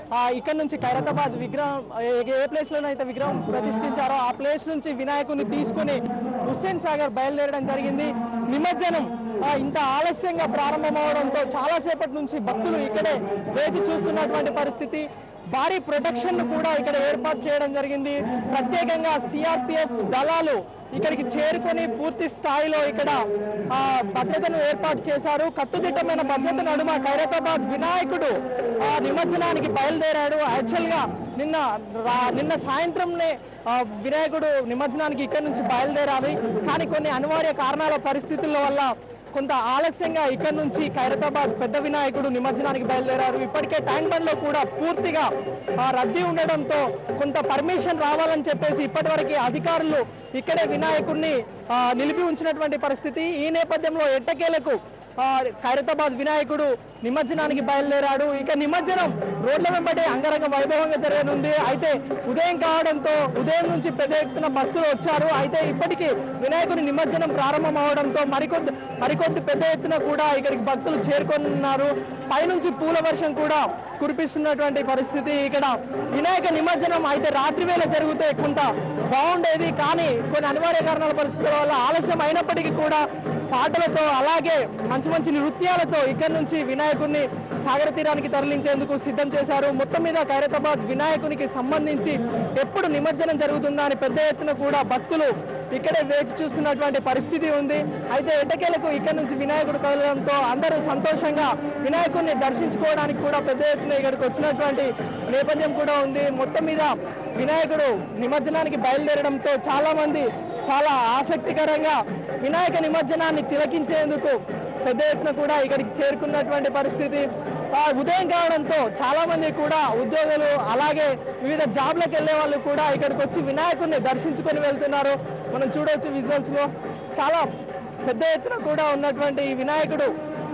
ఆ, ఇక్కడ నుంచి ఖైరతాబాద్ విగ్రహం ఏ- ఏ ప్లేస్ లోనైతే విగ్రహం ప్రతిష్ఠించారో ఆ ప్లేస్ నుంచి వినాయకుడిని తీసుకుని హుస్సేన్ సాగర్ బయలుదేరడం జరిగింది నిమజ్జనం ఆ, ఇంత ఆలస్యంగా ప్రారంభమవడంతో చాలాసేపటి నుంచి భక్తులు ఇక్కడే వేచి చూస్తున్నటువంటి పరిస్థితి భారీ ప్రొటెక్షన్ కూడా ఇక్కడ ఏర్పాటు చేయడం జరిగింది ప్రత్యేకంగా సిఆర్పిఎఫ్ దళాలు ఇక్కడికి చేరుకొని పూర్తి స్థాయిలో ఇక్కడ ఆ, భద్రతను ఏర్పాటు చేశారు కట్టుదిట్టమైన భద్రత నడుమ ఖైరతాబాద్ వినాయకుడు ఆ, నిమజ్జనానికి బయలుదేరాడు యాక్చువల్ గా నిన్న రా- నిన్న సాయంత్రంనే ఆ, వినాయకుడు నిమజ్జనానికి ఇక్కడ నుంచి బయలుదేరాలి కానీ కొన్ని అనివార్య కారణాల పరిస్థితుల వల్ల కొంత ఆలస్యంగా ఇక్కడ నుంచి ఖైరతాబాద్ పెద్ద వినాయకుడు నిమజ్జనానికి బయలుదేరారు ఇప్పటికే ట్యాంక్ బండ్ లో కూడా పూర్తిగా ఆ, రద్దీ ఉండడంతో కొంత పర్మిషన్ రావాలని చెప్పేసి ఇప్పటివరకు అధికారులు ఇక్కడే వినాయకుడిని ఆ, నిలిపి ఉంచినటువంటి పరిస్థితి ఈ నేపథ్యంలో ఎట్టకేలకు ఆ, ఖైరతాబాద్ వినాయకుడు నిమజ్జనానికి బయలుదేరాడు ఇక నిమజ్జనం రోడ్ల వెంబడి అంగరంగ వైభవంగా జరగనుంది అయితే ఉదయం కావడంతో ఉదయం నుంచి పెద్ద ఎత్తున భక్తులు వచ్చారు అయితే ఇప్పటికీ వినాయకుని నిమజ్జనం ప్రారంభం అవడంతో మరికొద్ది మరికొద్ది పెద్ద ఎత్తున కూడా ఇక్కడికి భక్తులు చేరుకున్నారు పైనుంచి పూల వర్షం కూడా కురిపిస్తున్నటువంటి పరిస్థితి ఇక్కడ వినాయక నిమజ్జనం అయితే రాత్రి వేళ జరిగితే కొంత బాగుండేది కానీ కొన్ని అనివార్య కారణాల పరిస్థితుల వల్ల ఆలస్యం అయినప్పటికీ కూడా పాటలతో అలాగే మంచి మంచి నృత్యాలతో ఇక్కడ నుంచి వినాయకుడిని సాగర తీరానికి తరలించేందుకు సిద్ధం చేశారు మొత్తం మీద ఖైరతాబాద్ వినాయకునికి సంబంధించి ఎప్పుడు నిమజ్జనం జరుగుతుందా అని పెద్ద ఎత్తున కూడా భక్తులు ఇక్కడే వేచి చూస్తున్నటువంటి పరిస్థితి ఉంది అయితే ఎట్టకేలకు ఇక్కడ నుంచి వినాయకుడు కదలడంతో అందరూ సంతోషంగా వినాయకుడిని దర్శించుకోవడానికి కూడా పెద్ద ఎత్తున ఇక్కడికి వచ్చినటువంటి నేపథ్యం కూడా ఉంది మొత్తం మీద వినాయకుడు నిమజ్జనానికి బయలుదేరడంతో చాలా మంది చాలా ఆసక్తికరంగా వినాయక నిమజ్జనాన్ని తిలకించేందుకు పెద్ద ఎత్తున కూడా ఇక్కడికి చేరుకున్నటువంటి పరిస్థితి ఆ, ఉదయం కావడంతో చాలా మంది కూడా ఉద్యోగులు అలాగే వివిధ జాబ్లకు వెళ్ళే వాళ్ళు కూడా ఇక్కడికి వచ్చి వినాయకుడిని దర్శించుకొని వెళ్తున్నారు మనం చూడవచ్చు విజువల్స్ లో చాలా పెద్ద ఎత్తున కూడా ఉన్నటువంటి ఈ వినాయకుడు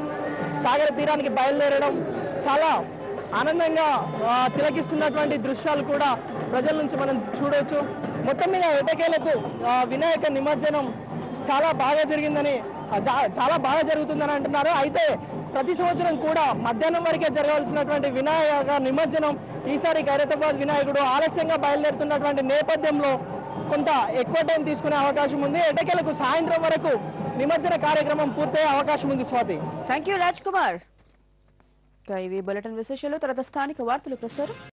సాగర తీరానికి బయలుదేరడం చాలా ఆనందంగా ఆ, తిలకిస్తున్నటువంటి దృశ్యాలు కూడా ప్రజల నుంచి మనం చూడవచ్చు మొత్తం మీద ఎటకేలకు ఆ, వినాయక నిమజ్జనం చాలా బాగా జరిగిందని ఆ, జా- చాలా బాగా జరుగుతుందని అంటున్నారు అయితే ప్రతి సంవత్సరం కూడా మధ్యాహ్నం వరకే జరగాల్సినటువంటి వినాయక నిమజ్జనం ఈసారి ఖైరతాబాద్ వినాయకుడు ఆలస్యంగా బయలుదేరుతున్నటువంటి నేపథ్యంలో కొంత ఎక్కువ టైం తీసుకునే అవకాశం ఉంది ఎటకేలకు సాయంత్రం వరకు నిమజ్జన కార్యక్రమం పూర్తయ్యే అవకాశం ఉంది స్వాతి థ్యాంక్ యూ రాజ్ కుమార్ ఇక ఇవి బులెటిన్ విశేషాలు తర్వాత స్థానిక వార్తలు ప్రసారం